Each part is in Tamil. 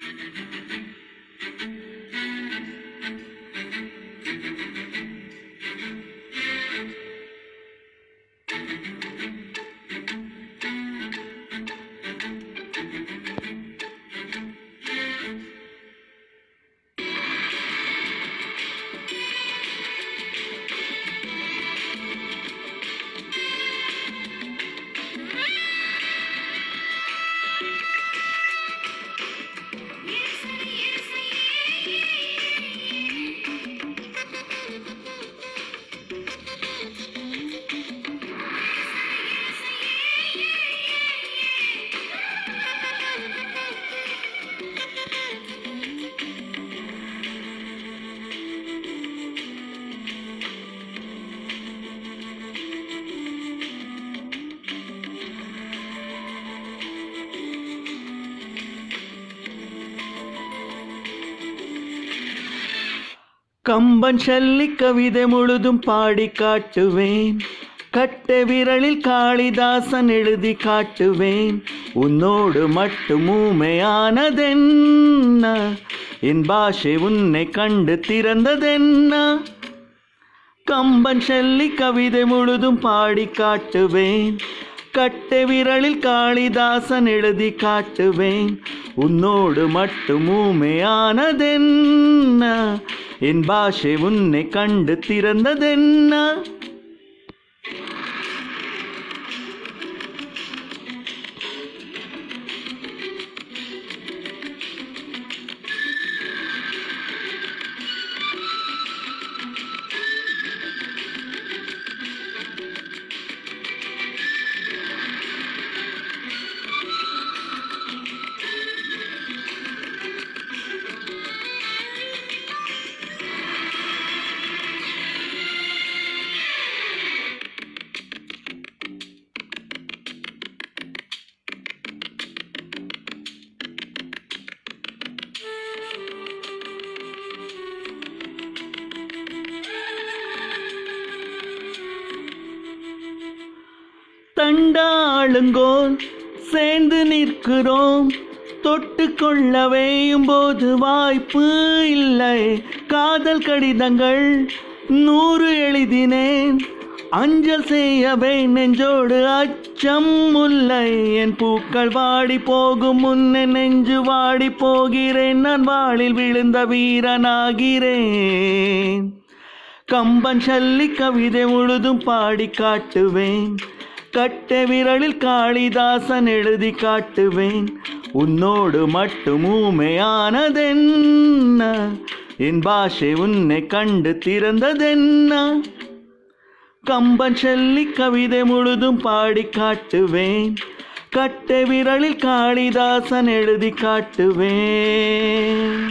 கம்பன் சொல்லி கவிதை முழுதும் பாடி காட்டுவேன் கட்ட விரலில் காளிதாசன் எழுதி காட்டுவேன் உன்னோடு மட்டும் ஊமையானதென்ன என் பாஷை உன்னை கண்டு திறந்ததென்ன கம்பன் சொல்லி கவிதை முழுதும் பாடி காட்டுவேன் கட்ட விரலில் காளிதாசன் எழுதி காட்டுவேன் உன்னோடு மட்டும் ஊமையானதென்ன என் பாஷை உன்னை கண்டு திறந்ததென்ன தண்டாளுங்கோல் சேர்ந்து நிற்கிறோம் தொட்டு கொள்ள வையும் போது வாய்ப்பு இல்லை காதல் கடிதங்கள் நூறு எழுதினேன் அஞ்சல் செய்யவே நெஞ்சோடு அச்சம் முல்லை என் பூக்கள் வாடி போகும் முன்னே நெஞ்சு வாடி போகிறேன் நான் வாளில் விழுந்த வீரனாகிறேன் கம்பன் சொல்லி கவிதை முழுதும் பாடி காட்டுவேன் கட்ட விரலில் காளிதாசன் எழுதி காட்டுவேன் உன்னோடு மட்டும் ஊமையானதென்ன என் பாஷை உன்னை கண்டு திறந்ததென்ன கம்பன் சொல்லி கவிதை முழுதும் பாடி காட்டுவேன் கட்ட விரலில் காளிதாசன் எழுதி காட்டுவேன்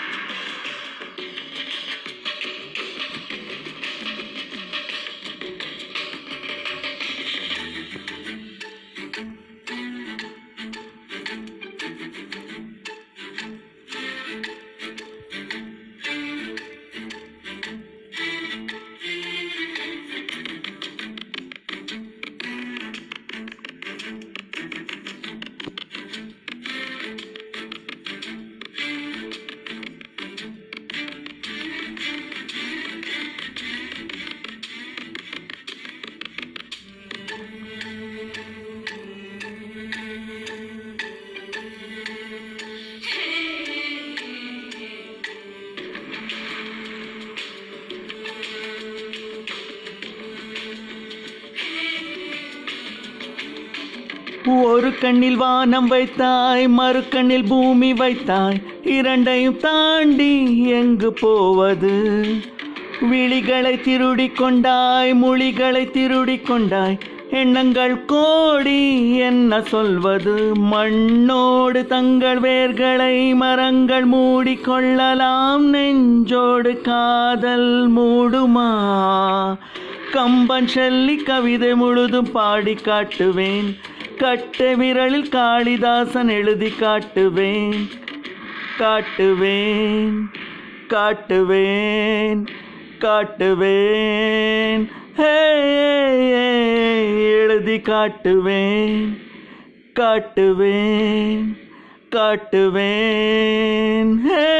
ஒரு கண்ணில் வானம் வைத்தாய் மறு கண்ணில் பூமி வைத்தாய் இரண்டையும் தாண்டி எங்கு போவது விழிகளை திருடி கொண்டாய் மொழிகளை திருடி கொண்டாய் எண்ணங்கள் கோடி என்ன சொல்வது மண்ணோடு தங்கள் வேர்களை மரங்கள் மூடிக்கொள்ளலாம் நெஞ்சோடு காதல் மூடுமா கம்பன் சொல்லி கவிதை முழுதும் பாடி காட்டுவேன் கட்ட விரலில் காளிதாசன் எழுதி காட்டுவேன் காட்டுவேன் காட்டுவேன் காட்டுவேன் ஹே எழுதி காட்டுவேன் காட்டுவேன் காட்டுவேன் ஹே